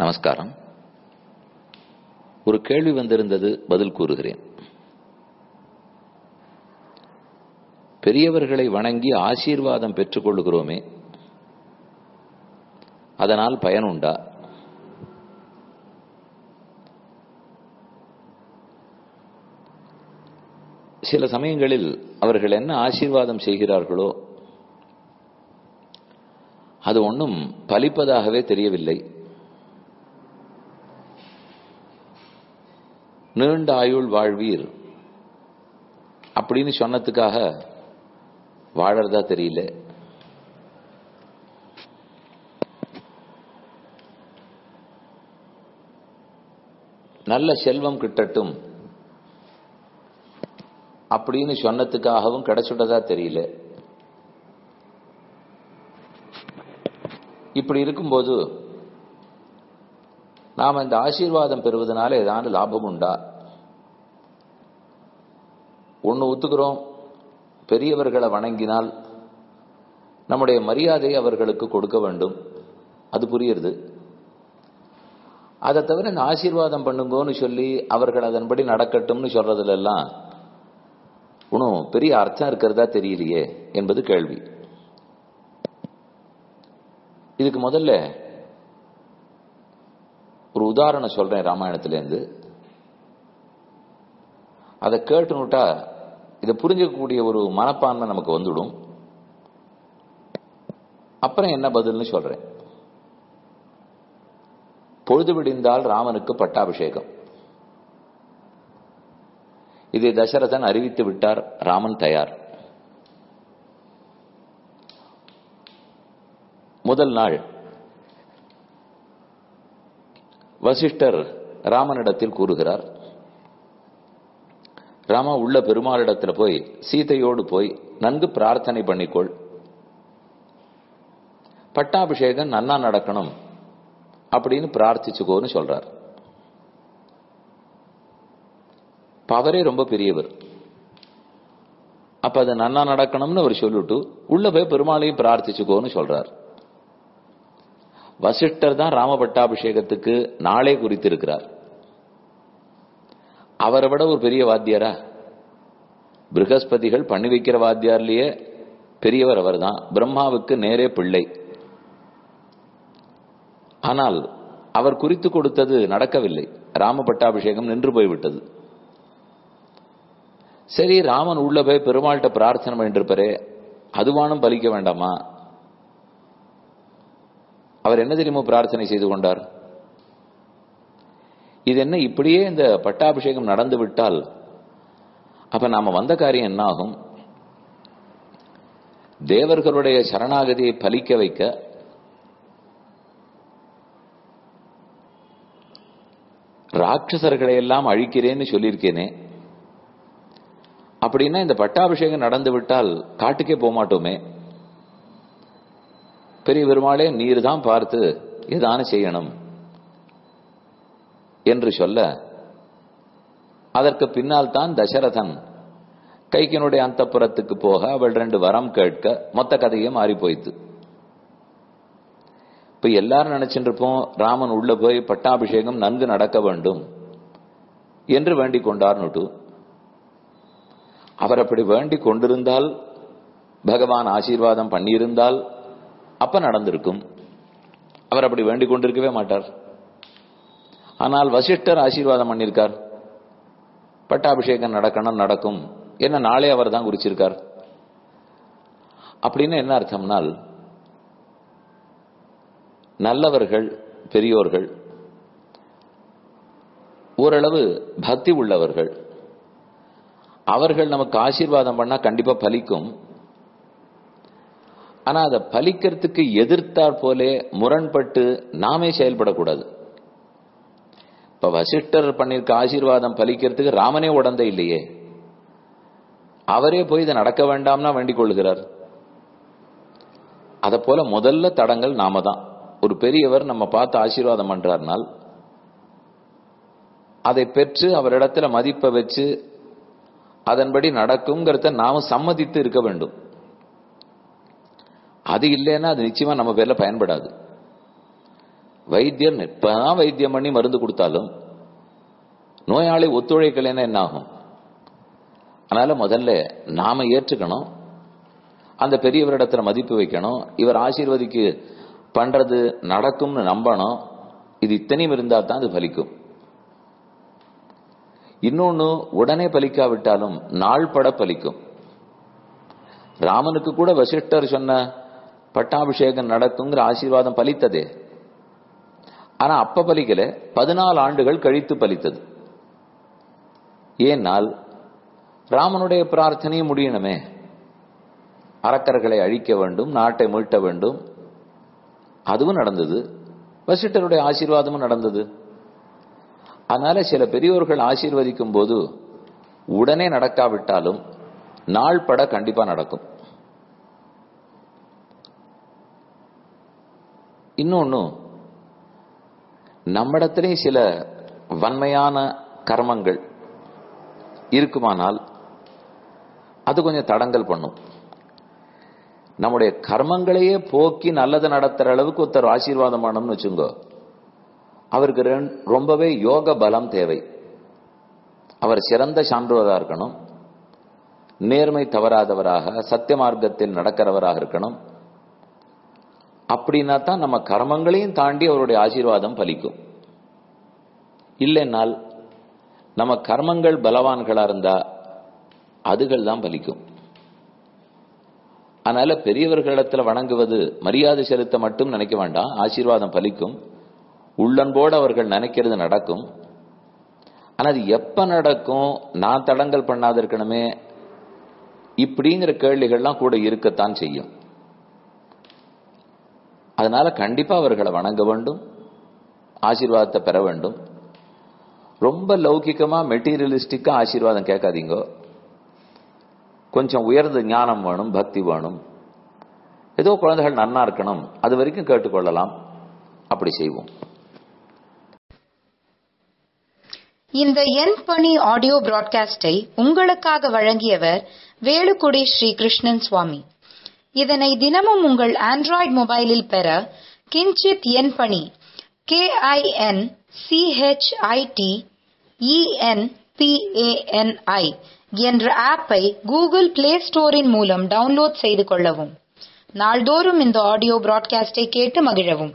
நமஸ்காரம் ஒரு கேள்வி வந்திருந்தது பதில் கூறுகிறேன் பெரியவர்களை வணங்கி ஆசீர்வாதம் பெற்றுக் கொள்கிறோமே அதனால் பயனுண்டா சில சமயங்களில் அவர்கள் என்ன ஆசீர்வாதம் செய்கிறார்களோ அது ஒன்றும் பலிப்பதாகவே தெரியவில்லை நீண்ட ஆயுள் வாழ்வீர் அப்படின்னு சொன்னதுக்காக வாழறதா தெரியல நல்ல செல்வம் கிட்டட்டும் அப்படின்னு சொன்னதுக்காகவும் கிடைச்சுட்டதா தெரியல இப்படி இருக்கும்போது நாம் இந்த ஆசீர்வாதம் பெறுவதனால ஏதாவது லாபம் உண்டா ஒன்று ஒத்துக்கிறோம் பெரியவர்களை வணங்கினால் நம்முடைய மரியாதையை அவர்களுக்கு கொடுக்க வேண்டும் அது புரியுறது அதை தவிர இந்த ஆசீர்வாதம் பண்ணுங்கன்னு சொல்லி அவர்கள் அதன்படி நடக்கட்டும்னு சொல்றதுல எல்லாம் ஒன்றும் பெரிய அர்த்தம் இருக்கிறதா தெரியலையே என்பது கேள்வி இதுக்கு முதல்ல ஒரு உதாரணம் சொல்றேன் ராமாயணத்திலேருந்து அதை கேட்டுனுட்டா இதை புரிஞ்சிக்கக்கூடிய ஒரு மனப்பான்மை நமக்கு வந்துடும் அப்புறம் என்ன பதில்னு சொல்றேன் பொழுது விடிந்தால் ராமனுக்கு பட்டாபிஷேகம் இதை தசரதன் அறிவித்து விட்டார் ராமன் தயார் முதல் நாள் வசிஷ்டர் ராமனிடத்தில் கூறுகிறார் ராமா உள்ள பெருமாளிடத்துல போய் சீதையோடு போய் நன்கு பிரார்த்தனை பண்ணிக்கொள் பட்டாபிஷேகம் நன்னா நடக்கணும் அப்படின்னு பிரார்த்திச்சுக்கோன்னு சொல்றார் அவரே ரொம்ப பெரியவர் அப்ப அது நன்னா நடக்கணும்னு அவர் சொல்லிட்டு உள்ள போய் பெருமாளையும் பிரார்த்திச்சுக்கோன்னு சொல்றார் வசிஷ்டர் தான் ராம பட்டாபிஷேகத்துக்கு நாளே குறித்திருக்கிறார் அவரை விட ஒரு பெரிய வாத்தியாரா பிருகஸ்பதிகள் பண்ணி வைக்கிற வாத்தியார்லயே பெரியவர் அவர் தான் பிரம்மாவுக்கு நேரே பிள்ளை ஆனால் அவர் குறித்து கொடுத்தது நடக்கவில்லை ராம பட்டாபிஷேகம் நின்று போய்விட்டது சரி ராமன் உள்ள போய் பெருமாள்கிட்ட பிரார்த்தனை பண்ணிருப்பாரே அதுவானும் பலிக்க வேண்டாமா அவர் என்ன தெரியுமோ பிரார்த்தனை செய்து கொண்டார் இது என்ன இப்படியே இந்த பட்டாபிஷேகம் நடந்து விட்டால் அப்ப நாம வந்த காரியம் என்ன ஆகும் தேவர்களுடைய சரணாகதியை பலிக்க வைக்க ராட்சசர்களை எல்லாம் அழிக்கிறேன்னு சொல்லியிருக்கேனே அப்படின்னா இந்த பட்டாபிஷேகம் நடந்து விட்டால் காட்டுக்கே போக மாட்டோமே பெரிய பெருமாளே நீர் தான் பார்த்து ஏதான செய்யணும் என்று சொல்ல அதற்கு பின்னால் தான் தசரதன் கைக்கினுடைய அந்த புறத்துக்கு போக அவள் ரெண்டு வரம் கேட்க மொத்த கதையே மாறி போயிட்டு இப்ப எல்லாரும் நினைச்சிட்டு இருப்போம் ராமன் உள்ள போய் பட்டாபிஷேகம் நன்கு நடக்க வேண்டும் என்று வேண்டிக் கொண்டார்னுட்டு அவர் அப்படி வேண்டிக் கொண்டிருந்தால் பகவான் ஆசீர்வாதம் பண்ணியிருந்தால் அப்ப நடந்திருக்கும் அவர் அப்படி வேண்டிக் கொண்டிருக்கவே மாட்டார் ஆனால் வசிஷ்டர் ஆசீர்வாதம் பண்ணியிருக்கார் பட்டாபிஷேகம் நடக்கணும் நடக்கும் என்ன நாளே அவர் தான் குறிச்சிருக்கார் அப்படின்னு என்ன அர்த்தம்னால் நல்லவர்கள் பெரியோர்கள் ஓரளவு பக்தி உள்ளவர்கள் அவர்கள் நமக்கு ஆசீர்வாதம் பண்ணா கண்டிப்பா பலிக்கும் ஆனா அதை பலிக்கிறதுக்கு எதிர்த்தாற் போலே முரண்பட்டு நாமே செயல்படக்கூடாது இப்ப வசிஷ்டர் பண்ணிருக்க ஆசீர்வாதம் பலிக்கிறதுக்கு ராமனே உடந்த இல்லையே அவரே போய் இதை நடக்க வேண்டாம்னா வேண்டிக் கொள்கிறார் அத போல முதல்ல தடங்கள் நாம தான் ஒரு பெரியவர் நம்ம பார்த்து ஆசீர்வாதம் பண்றாருனால் அதை பெற்று அவரிடத்துல மதிப்பை வச்சு அதன்படி நடக்குங்கிறத நாம சம்மதித்து இருக்க வேண்டும் அது இல்லைன்னா அது நிச்சயமா நம்ம பேர்ல பயன்படாது வைத்தியர் இப்பதான் வைத்தியம் பண்ணி மருந்து கொடுத்தாலும் நோயாளி ஒத்துழைக்கலைன்னா என்ன ஆகும் அதனால முதல்ல நாம ஏற்றுக்கணும் அந்த பெரியவரிடத்துல மதிப்பு வைக்கணும் இவர் ஆசீர்வதிக்கு பண்றது நடக்கும்னு நம்பணும் இது இத்தனையும் இருந்தா தான் அது பலிக்கும் இன்னொன்னு உடனே பலிக்காவிட்டாலும் நாள்பட பலிக்கும் ராமனுக்கு கூட வசிஷ்டர் சொன்ன பட்டாபிஷேகம் நடக்குங்கிற ஆசீர்வாதம் பலித்ததே ஆனா அப்ப பலிக்கல பதினாலு ஆண்டுகள் கழித்து பலித்தது ஏனால் ராமனுடைய பிரார்த்தனையும் முடியணுமே அரக்கர்களை அழிக்க வேண்டும் நாட்டை மீட்ட வேண்டும் அதுவும் நடந்தது வசிட்டருடைய ஆசீர்வாதமும் நடந்தது அதனால சில பெரியோர்கள் ஆசீர்வதிக்கும் போது உடனே நடக்காவிட்டாலும் நாள் பட கண்டிப்பா நடக்கும் இன்னொன்னு நம்மிடத்திலே சில வன்மையான கர்மங்கள் இருக்குமானால் அது கொஞ்சம் தடங்கல் பண்ணும் நம்முடைய கர்மங்களையே போக்கி நல்லது நடத்துற அளவுக்கு ஒருத்தர் ஆசீர்வாதம் பண்ணணும்னு வச்சுங்கோ அவருக்கு ரொம்பவே யோக பலம் தேவை அவர் சிறந்த சான்றோராக இருக்கணும் நேர்மை தவறாதவராக சத்திய மார்க்கத்தில் நடக்கிறவராக இருக்கணும் அப்படின்னா தான் நம்ம கர்மங்களையும் தாண்டி அவருடைய ஆசீர்வாதம் பலிக்கும் இல்லைன்னால் நம்ம கர்மங்கள் பலவான்களா இருந்தா அதுகள் தான் பலிக்கும் அதனால பெரியவர்களிடத்துல வணங்குவது மரியாதை செலுத்த மட்டும் நினைக்க வேண்டாம் ஆசீர்வாதம் பலிக்கும் உள்ளன்போடு அவர்கள் நினைக்கிறது நடக்கும் ஆனா அது எப்ப நடக்கும் நான் தடங்கல் பண்ணாத இருக்கணுமே இப்படிங்கிற கேள்விகள்லாம் கூட இருக்கத்தான் செய்யும் அதனால கண்டிப்பா அவர்களை வணங்க வேண்டும் ஆசீர்வாதத்தை பெற வேண்டும் ரொம்ப லௌகிக்கமா மெட்டீரியலிஸ்டிக்கா ஆசீர்வாதம் கேட்காதீங்க கொஞ்சம் உயர்ந்த ஞானம் வேணும் பக்தி வேணும் ஏதோ குழந்தைகள் நன்னா இருக்கணும் அது வரைக்கும் கேட்டுக்கொள்ளலாம் அப்படி செய்வோம் இந்த என் பணி ஆடியோ பிராட்காஸ்டை உங்களுக்காக வழங்கியவர் வேலுக்குடி ஸ்ரீ கிருஷ்ணன் சுவாமி இதனை தினமும் உங்கள் ஆண்ட்ராய்டு மொபைலில் பெற கிஞ்சித் என் பணி கே ஐ என் சிஹெச்ஐடி இஎன்பிஏஎன்ஐ என்ற ஆப்பை கூகுள் பிளே ஸ்டோரின் மூலம் டவுன்லோட் செய்து கொள்ளவும் நாள்தோறும் இந்த ஆடியோ பிராட்காஸ்டை கேட்டு மகிழவும்